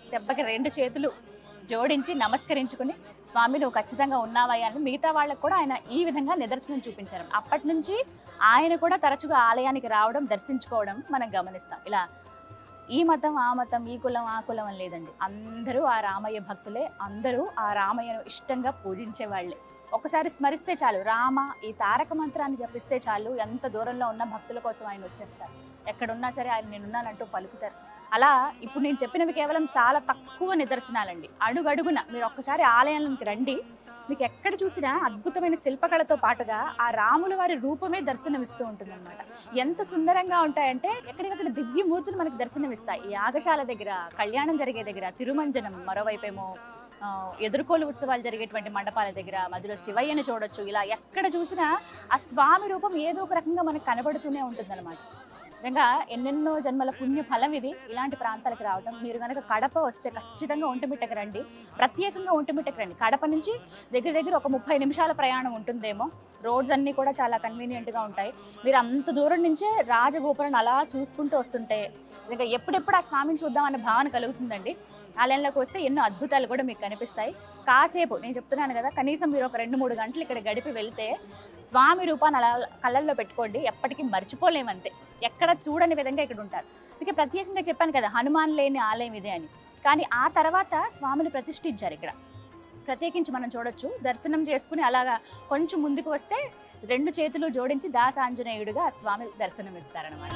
దెబ్బకి రెండు చేతులు జోడించి నమస్కరించుకుని స్వామి నువ్వు ఖచ్చితంగా ఉన్నావయ్యా అని మిగతా వాళ్ళకు కూడా ఆయన ఈ విధంగా నిదర్శనం చూపించారు అప్పటి నుంచి ఆయన కూడా తరచుగా ఆలయానికి రావడం దర్శించుకోవడం మనం గమనిస్తాం ఇలా ఈ మతం ఆ మతం ఈ కులం ఆ కులం అని లేదండి అందరూ ఆ రామయ్య భక్తులే అందరూ ఆ రామయ్యను ఇష్టంగా పూజించే వాళ్ళే ఒకసారి స్మరిస్తే చాలు రామ ఈ తారక మంత్రాన్ని జపిస్తే చాలు ఎంత దూరంలో ఉన్న భక్తుల కోసం ఆయన వచ్చేస్తారు ఎక్కడున్నా సరే ఆయన నేనున్నానంటూ పలుకుతారు అలా ఇప్పుడు నేను చెప్పినవి కేవలం చాలా తక్కువ నిదర్శనాలండి అడుగడుగున మీరు ఒక్కసారి ఆలయానికి రండి మీకు ఎక్కడ చూసినా అద్భుతమైన శిల్పకళతో పాటుగా ఆ రాముల వారి రూపమే దర్శనమిస్తూ ఉంటుందన్నమాట ఎంత సుందరంగా ఉంటాయంటే ఎక్కడికక్కడ దివ్యమూర్తులు మనకి దర్శనమిస్తాయి ఈ యాగశాల దగ్గర కళ్యాణం జరిగే దగ్గర తిరుమంజనం మరోవైపేమో ఆ, ఎదుర్కోలు ఉత్సవాలు జరిగేటువంటి మండపాల దగ్గర మధ్యలో శివయ్యని చూడొచ్చు ఇలా ఎక్కడ చూసినా ఆ స్వామి రూపం ఏదో ఒక రకంగా మనకు కనబడుతూనే ఉంటుందన్నమాట నిజంగా ఎన్నెన్నో జన్మల పుణ్య ఫలం ఇది ఇలాంటి ప్రాంతాలకు రావడం మీరు కనుక కడప వస్తే ఖచ్చితంగా ఒంటిమిట్టకు రండి ప్రత్యేకంగా ఒంటిమిట్టకు రండి కడప నుంచి దగ్గర దగ్గర ఒక ముప్పై నిమిషాల ప్రయాణం ఉంటుందేమో రోడ్స్ అన్నీ కూడా చాలా కన్వీనియంట్గా ఉంటాయి మీరు అంత దూరం నుంచే రాజగోపురం అలా చూసుకుంటూ వస్తుంటే నిజంగా ఎప్పుడెప్పుడు ఆ స్వామిని చూద్దామనే భావన కలుగుతుందండి ఆలయంలోకి వస్తే ఎన్నో అద్భుతాలు కూడా మీకు కనిపిస్తాయి కాసేపు నేను చెప్తున్నాను కదా కనీసం మీరు ఒక రెండు మూడు గంటలు ఇక్కడ గడిపి వెళ్తే స్వామి రూపాన్ని అలా కళ్ళల్లో పెట్టుకోండి ఎప్పటికీ మర్చిపోలేమంతే ఎక్కడ చూడని విధంగా ఇక్కడ ఉంటారు అందుకే ప్రత్యేకంగా చెప్పాను కదా హనుమాన్ లేని ఆలయం ఇదే అని కానీ ఆ తర్వాత స్వామిని ప్రతిష్ఠించారు ఇక్కడ ప్రత్యేకించి మనం చూడొచ్చు దర్శనం చేసుకుని అలాగా కొంచెం ముందుకు వస్తే రెండు చేతులు జోడించి దాసాంజనేయుడిగా ఆ స్వామి దర్శనం ఇస్తారనమాట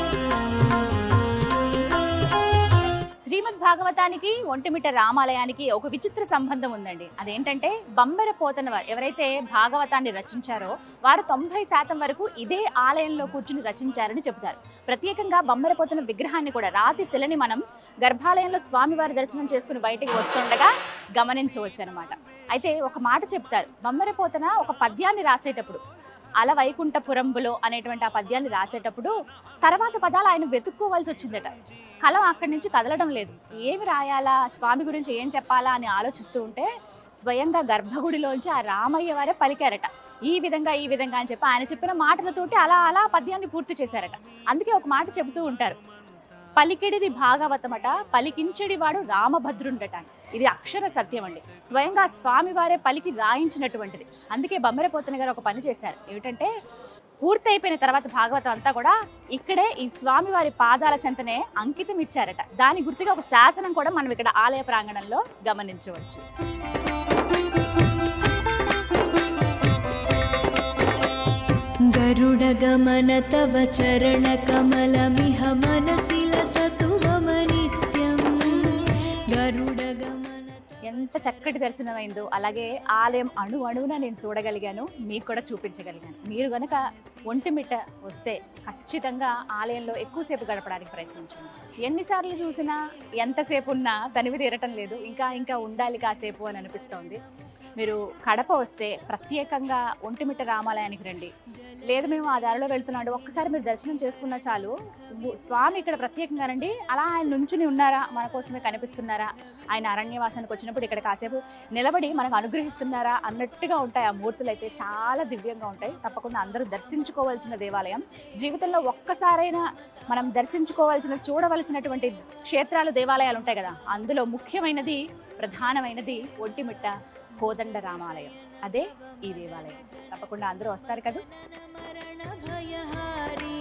శ్రీమద్ భాగవతానికి ఒంటిమిట్ట రామాలయానికి ఒక విచిత్ర సంబంధం ఉందండి అదేంటంటే బొమ్మెర పోతన వారు ఎవరైతే భాగవతాన్ని రచించారో వారు తొంభై శాతం వరకు ఇదే ఆలయంలో కూర్చుని రచించారని చెబుతారు ప్రత్యేకంగా బొమ్మెర పోతన విగ్రహాన్ని కూడా రాతి శిలని మనం గర్భాలయంలో స్వామివారి దర్శనం చేసుకుని బయటికి వస్తుండగా గమనించవచ్చు అనమాట అయితే ఒక మాట చెప్తారు బొమ్మెర పోతన ఒక పద్యాన్ని రాసేటప్పుడు అల వైకుంఠపురంబులో అనేటువంటి ఆ పద్యాన్ని రాసేటప్పుడు తర్వాత పదాలు ఆయన వెతుక్కోవాల్సి వచ్చిందట కలం అక్కడి నుంచి కదలడం లేదు ఏమి రాయాలా స్వామి గురించి ఏం చెప్పాలా అని ఆలోచిస్తూ ఉంటే స్వయంగా గర్భగుడిలోంచి ఆ రామయ్య వారే పలికారట ఈ విధంగా ఈ విధంగా అని చెప్పి ఆయన చెప్పిన మాటలతోటి అలా అలా ఆ పద్యాన్ని పూర్తి చేశారట అందుకే ఒక మాట చెబుతూ ఉంటారు పలికిడిది భాగవతమట పలికించడి వాడు రామభద్రుండట అని. ఇది అక్షర సత్యం అండి స్వయంగా స్వామి వారే పలికి రాయించినటువంటిది అందుకే బొమ్మరపోతన గారు ఒక పని చేశారు ఏమిటంటే పూర్తయిపోయిన తర్వాత భాగవతం అంతా కూడా ఇక్కడే ఈ స్వామివారి పాదాల చెంతనే అంకితం ఇచ్చారట దాని గుర్తుగా ఒక శాసనం కూడా మనం ఇక్కడ ఆలయ ప్రాంగణంలో గమనించవచ్చు गरुडगमन तव चरणकमलमिह मनसि लसतु मम नित्यम् गरुडगमन ఎంత చక్కటి దర్శనమైందో అలాగే ఆలయం అణు అణువున నేను చూడగలిగాను మీకు కూడా చూపించగలిగాను మీరు గనక ఒంటిమిట్ట వస్తే ఖచ్చితంగా ఆలయంలో ఎక్కువసేపు గడపడానికి ప్రయత్నించండి ఎన్నిసార్లు చూసినా ఎంతసేపు ఉన్నా తనివి తీరటం లేదు ఇంకా ఇంకా ఉండాలి కాసేపు అని అనిపిస్తోంది మీరు కడప వస్తే ప్రత్యేకంగా ఒంటిమిట్ట రామాలయానికి రండి లేదు మేము ఆ దారిలో వెళ్తున్నాడు ఒక్కసారి మీరు దర్శనం చేసుకున్నా చాలు గు- స్వామి ఇక్కడ ప్రత్యేకంగా రండి అలా ఆయన నుంచుని ఉన్నారా మన కోసమే కనిపిస్తున్నారా ఆయన అరణ్యవాసానికి వచ్చినప్పుడు ఇక్కడ కాసేపు నిలబడి మనకు అనుగ్రహిస్తున్నారా అన్నట్టుగా ఉంటాయి ఆ మూర్తులు అయితే చాలా దివ్యంగా ఉంటాయి తప్పకుండా అందరూ దర్శించుకోవాల్సిన దేవాలయం జీవితంలో ఒక్కసారైనా మనం దర్శించుకోవాల్సిన చూడవలసినటువంటి క్షేత్రాలు దేవాలయాలు ఉంటాయి కదా అందులో ముఖ్యమైనది ప్రధానమైనది ఒంటిమిట్ట కోదండ రామాలయం అదే ఈ దేవాలయం తప్పకుండా అందరూ వస్తారు కదా मरणभयहारी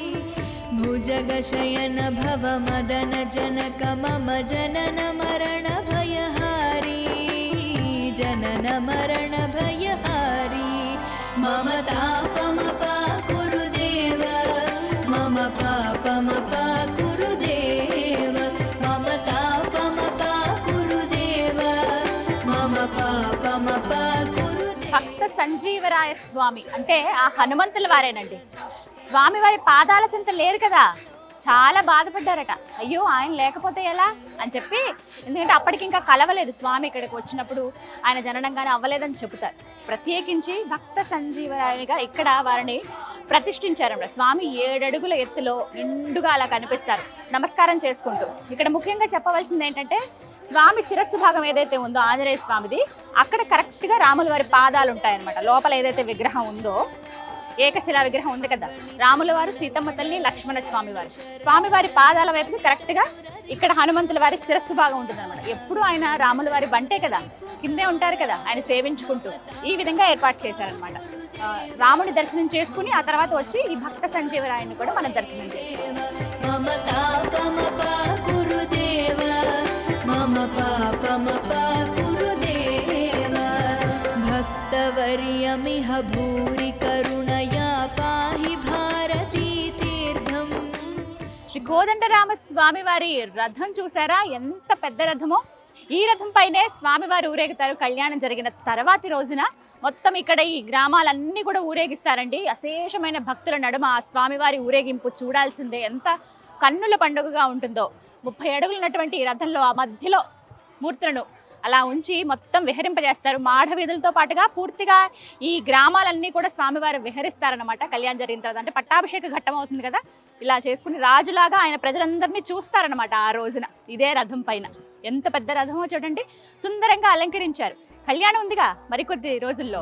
भुजगशयन भव मदन जनक मम जनन मरण भयहारी जनन मरण भयहारी मम तापमपा कुरुदेव मम पापमपा कुरुदेव मम तापमपा कुरुदेव मम पापमपा कुरुदेव భక్త సంజీవరాయ స్వామి అంటే ఆ హనుమంతుల వారేనండి స్వామి వారి పాదాల చెంత లేరు కదా చాలా బాధపడ్డారట అయ్యో ఆయన లేకపోతే ఎలా అని చెప్పి ఎందుకంటే అప్పటికి ఇంకా కలవలేదు స్వామి ఇక్కడికి వచ్చినప్పుడు ఆయన జననంగానే అవ్వలేదని చెబుతారు ప్రత్యేకించి భక్త సంజీవరాయనిగా ఇక్కడ వారిని ప్రతిష్ఠించారన్నమాట స్వామి ఏడడుగుల ఎత్తులో నిండుగా అలా కనిపిస్తారు నమస్కారం చేసుకుంటూ ఇక్కడ ముఖ్యంగా చెప్పవలసింది ఏంటంటే స్వామి శిరస్సు భాగం ఏదైతే ఉందో ఆంజనేయ స్వామిది అక్కడ కరెక్ట్గా రాముల వారి పాదాలు ఉంటాయన్నమాట లోపల ఏదైతే విగ్రహం ఉందో ఏకశిలా విగ్రహం ఉంది కదా రాముల వారు సీతమ్మ తల్లి లక్ష్మణ స్వామి వారు స్వామివారి పాదాల వైపుకి కరెక్ట్ గా ఇక్కడ హనుమంతుల వారి శిరస్సు భాగం ఉంటుంది అనమాట ఎప్పుడు ఆయన రాముల వారి బంటే కదా కిందే ఉంటారు కదా ఆయన సేవించుకుంటూ ఈ విధంగా ఏర్పాటు చేశారనమాట రాముని దర్శనం చేసుకుని ఆ తర్వాత వచ్చి ఈ భక్త సంజీవరాయన్ని కూడా మనం దర్శనం చేస్తాం मम तापमपाकुरु देव मम पापमपाकुरु देव भक्तवर्यमिह भूरि करुणया पाहि भारती तीर्थम् శ్రీ కోదండరామ స్వామి వారి రథం చూసారా ఎంత పెద్ద రథమో ఈ రథం పైనే స్వామివారు ఊరేగుతారు కళ్యాణం జరిగిన తర్వాతి రోజున మొత్తం ఇక్కడ ఈ గ్రామాలన్నీ కూడా ఊరేగిస్తారండి అశేషమైన భక్తుల నడుమ ఆ స్వామివారి ఊరేగింపు చూడాల్సిందే ఎంత కన్నుల పండుగగా ఉంటుందో ముప్పై అడుగులు ఉన్నటువంటి ఈ రథంలో ఆ మధ్యలో మూర్తులను అలా ఉంచి మొత్తం విహరింపజేస్తారు మాఢ వీధులతో పాటుగా పూర్తిగా ఈ గ్రామాలన్నీ కూడా స్వామివారు విహరిస్తారనమాట కళ్యాణం జరిగిన తర్వాత అంటే పట్టాభిషేక ఘట్టం అవుతుంది కదా ఇలా చేసుకుని రాజులాగా ఆయన ప్రజలందరినీ చూస్తారనమాట ఆ రోజున ఇదే రథం పైన ఎంత పెద్ద రథమో చూడండి సుందరంగా అలంకరించారు కళ్యాణం ఉందిగా మరికొద్ది రోజుల్లో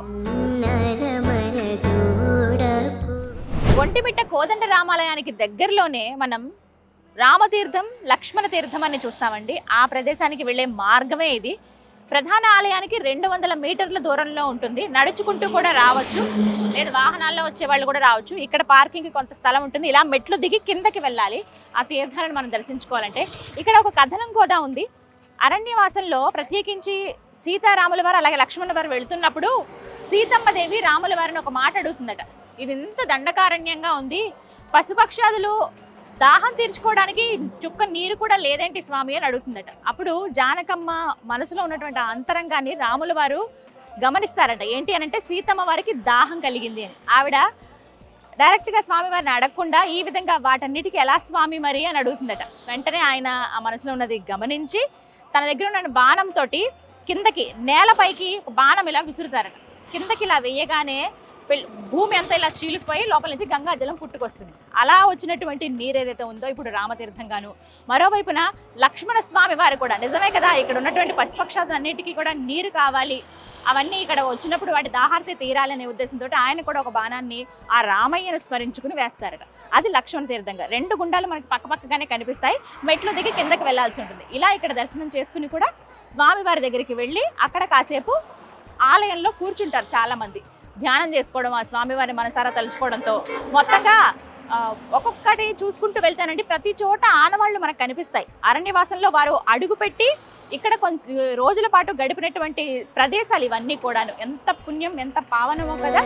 ఒంటిమిట్ట కోదండ రామాలయానికి దగ్గరలోనే మనం రామతీర్థం లక్ష్మణ తీర్థం అని చూస్తామండి ఆ ప్రదేశానికి వెళ్ళే మార్గమే ఇది ప్రధాన ఆలయానికి రెండు వందల మీటర్ల దూరంలో ఉంటుంది నడుచుకుంటూ కూడా రావచ్చు లేదు వాహనాల్లో వచ్చే వాళ్ళు కూడా రావచ్చు ఇక్కడ పార్కింగ్ కొంత స్థలం ఉంటుంది ఇలా మెట్లు దిగి కిందకి వెళ్ళాలి ఆ తీర్థాలను మనం దర్శించుకోవాలంటే ఇక్కడ ఒక కథనం కూడా ఉంది అరణ్యవాసంలో ప్రత్యేకించి సీతారాముల వారు అలాగే లక్ష్మణుల వారు వెళుతున్నప్పుడు సీతమ్మ దేవి రాముల వారిని ఒక మాట అడుగుతుందట ఇది ఇంత దండకారణ్యంగా ఉంది పశుపక్షాదులు దాహం తీర్చుకోవడానికి చుక్క నీరు కూడా లేదేంటి స్వామి అని అడుగుతుందట అప్పుడు జానకమ్మ మనసులో ఉన్నటువంటి ఆ అంతరంగాన్ని రాముల వారు గమనిస్తారట ఏంటి అని అంటే సీతమ్మ వారికి దాహం కలిగింది అని ఆవిడ డైరెక్ట్గా స్వామి వారిని అడగకుండా ఈ విధంగా వాటన్నిటికీ ఎలా స్వామి మరి అని అడుగుతుందట వెంటనే ఆయన ఆ మనసులో ఉన్నది గమనించి తన దగ్గర ఉన్న బాణంతో కిందకి నేలపైకి ఒక బాణం ఇలా విసురుతారట కిందకి ఇలా వేయగానే పెళ్- భూమి అంతా ఇలా చీలిపోయి లోపల నుంచి గంగా జలం పుట్టుకొస్తుంది అలా వచ్చినటువంటి నీరు ఏదైతే ఉందో ఇప్పుడు రామతీర్థంగాను మరోవైపున లక్ష్మణ స్వామి వారు కూడా నిజమే కదా ఇక్కడ ఉన్నటువంటి పశుపక్షాలన్నిటికీ కూడా నీరు కావాలి అవన్నీ ఇక్కడ వచ్చినప్పుడు వాటి దాహార్తి తీరాలనే ఉద్దేశంతో ఆయన కూడా ఒక బాణాన్ని ఆ రామయ్యను స్మరించుకుని వేస్తారట అది లక్ష్మణ తీర్థంగా రెండు గుండాలు మనకి పక్కపక్కగానే కనిపిస్తాయి మెట్లు దిగి కిందకి వెళ్లాల్సి ఉంటుంది ఇలా ఇక్కడ దర్శనం చేసుకుని కూడా స్వామివారి దగ్గరికి వెళ్ళి అక్కడ కాసేపు ఆలయంలో కూర్చుంటారు చాలా మంది ధ్యానం చేసుకోవడం ఆ స్వామివారిని మనసారా తలుచుకోవడంతో మొత్తంగా ఆ, ఒక్కొక్కటి చూసుకుంటూ వెళ్తానండి ప్రతి చోట ఆనవాళ్లు మనకు కనిపిస్తాయి అరణ్యవాసంలో వారు అడుగుపెట్టి ఇక్కడ కొంత రోజుల పాటు గడిపినటువంటి ప్రదేశాలు ఇవన్నీ కూడాను ఎంత పుణ్యం ఎంత పావనమో కదా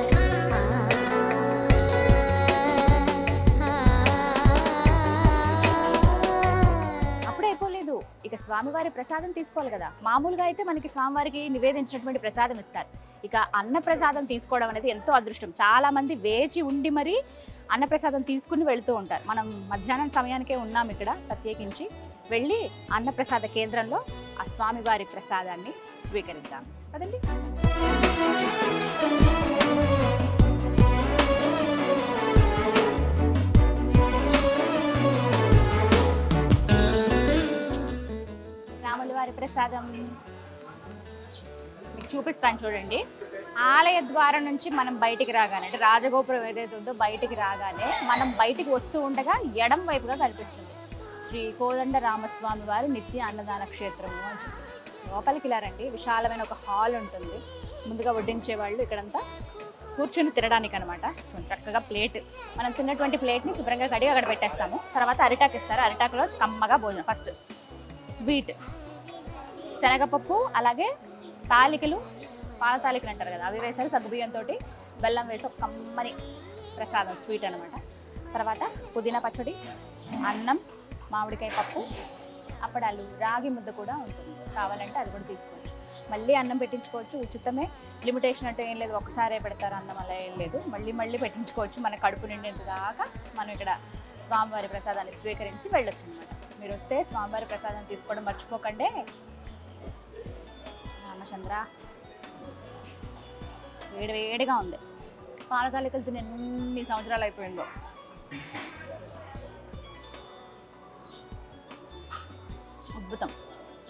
అప్పుడే అయిపోలేదు ఇక స్వామివారి ప్రసాదం తీసుకోవాలి కదా మామూలుగా అయితే మనకి స్వామివారికి నివేదించినటువంటి ప్రసాదం ఇస్తారు ఇక అన్న ప్రసాదం తీసుకోవడం అనేది ఎంతో అదృష్టం చాలా మంది వేచి ఉండి మరి అన్న ప్రసాదం తీసుకుని వెళ్తూ ఉంటారు మనం మధ్యాహ్నం సమయానికే ఉన్నాం ఇక్కడ ప్రత్యేకించి వెళ్ళి అన్నప్రసాద కేంద్రంలో ఆ స్వామివారి ప్రసాదాన్ని స్వీకరిద్దాం కదండి రాముల వారి ప్రసాదం మీకు చూపిస్తాను చూడండి ఆలయ ద్వారం నుంచి మనం బయటికి రాగానే అంటే రాజగోపురం ఏదైతే ఉందో బయటికి రాగానే మనం బయటికి వస్తూ ఉండగా ఎడం వైపుగా కనిపిస్తుంది శ్రీ కోదండ రామస్వామి వారి నిత్య అన్నదాన క్షేత్రము అని చెప్పి లోపలికి ఇలా రండి విశాలమైన ఒక హాల్ ఉంటుంది ముందుగా వడ్డించే వాళ్ళు ఇక్కడంతా కూర్చొని తినడానికి అనమాట చక్కగా ప్లేట్ మనం తిన్నటువంటి ప్లేట్ని శుభ్రంగా కడిగి అక్కడ పెట్టేస్తాము తర్వాత అరిటాకు ఇస్తారు అరిటాకులో కమ్మగా భోజనం ఫస్ట్ స్వీట్ శనగపప్పు అలాగే తాలికలు పాల తాలికలు అంటారు కదా అవి వేసారు సగ్గుబియ్యంతో బెల్లం వేసి ఒక కమ్మని ప్రసాదం స్వీట్ అనమాట తర్వాత పుదీనా పచ్చడి అన్నం మామిడికాయ పప్పు అప్పడాలు రాగి ముద్ద కూడా ఉంటుంది కావాలంటే అది కూడా తీసుకోవచ్చు మళ్ళీ అన్నం పెట్టించుకోవచ్చు ఉచితమే లిమిటేషన్ అంటే ఏం లేదు ఒకసారే పెడతారు అన్నం అలా ఏం లేదు మళ్ళీ మళ్ళీ పెట్టించుకోవచ్చు మన కడుపు నిండేంత దాకా మనం ఇక్కడ స్వామివారి ప్రసాదాన్ని స్వీకరించి వెళ్ళొచ్చు అనమాట మీరు వస్తే స్వామివారి ప్రసాదం తీసుకోవడం మర్చిపోకండి రామచంద్ర వేడి వేడిగా ఉంది పాలతాలికలు తిని ఎన్ని సంవత్సరాలు అయిపోయిందో అద్భుతం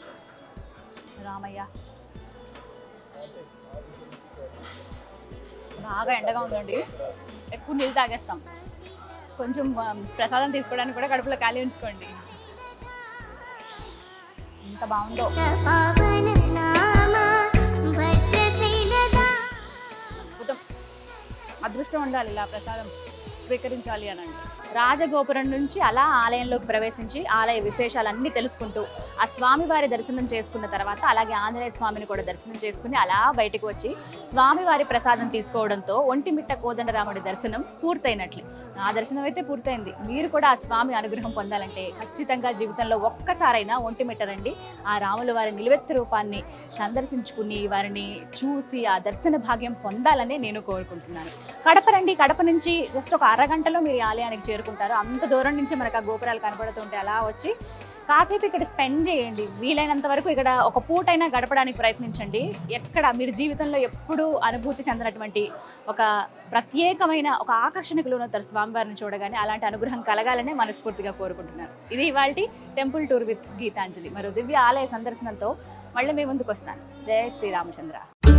రామయ్య బాగా ఎండగా ఉందండి ఎక్కువ నీళ్ళు తాగేస్తాం కొంచెం ఆ, ప్రసాదం తీసుకోవడానికి కూడా కడుపులో ఖాళీ ఉంచుకోండి ఎంత బాగుందో పావన నామ భద్రశైలదా అద్భుతం అదృష్టం ఉండాలి ఇలా ప్రసాదం స్వీకరించాలి అని అంటే రాజగోపురం నుంచి అలా ఆలయంలోకి ప్రవేశించి ఆలయ విశేషాలన్నీ తెలుసుకుంటూ ఆ స్వామివారి దర్శనం చేసుకున్న తర్వాత అలాగే ఆంజనేయ స్వామిని కూడా దర్శనం చేసుకుని అలా బయటకు వచ్చి స్వామివారి ప్రసాదం తీసుకోవడంతో ఒంటిమిట్ట కోదండరాముడి దర్శనం పూర్తయినట్లే నా దర్శనం అయితే పూర్తయింది మీరు కూడా ఆ స్వామి అనుగ్రహం పొందాలంటే ఖచ్చితంగా జీవితంలో ఒక్కసారైనా ఒంటిమిట్ట రండి ఆ రాముల వారి నిలువెత్తు రూపాన్ని సందర్శించుకుని వారిని చూసి ఆ దర్శన భాగ్యం పొందాలని నేను కోరుకుంటున్నాను కడప రండి కడప నుంచి జస్ట్ ఒక అరగంటలో మీరు ఈ ఆలయానికి చేరుకుంటారు అంత దూరం నుంచి మనకు ఆ గోపురాలు కనబడుతుంటే అలా వచ్చి కాసేపు ఇక్కడ స్పెండ్ చేయండి వీలైనంత వరకు ఇక్కడ ఒక పూటైనా గడపడానికి ప్రయత్నించండి ఎక్కడ మీరు జీవితంలో ఎప్పుడూ అనుభూతి చెందినటువంటి ఒక ప్రత్యేకమైన ఒక ఆకర్షణకు లోనవుతారు స్వామివారిని చూడగానే అలాంటి అనుగ్రహం కలగాలనే మనస్ఫూర్తిగా కోరుకుంటున్నాను ఇది ఇవాళ టెంపుల్ టూర్ విత్ గీతాంజలి మరో దివ్య ఆలయ సందర్శనంతో మళ్ళీ మీ ముందుకు వస్తాను జయ శ్రీరామచంద్ర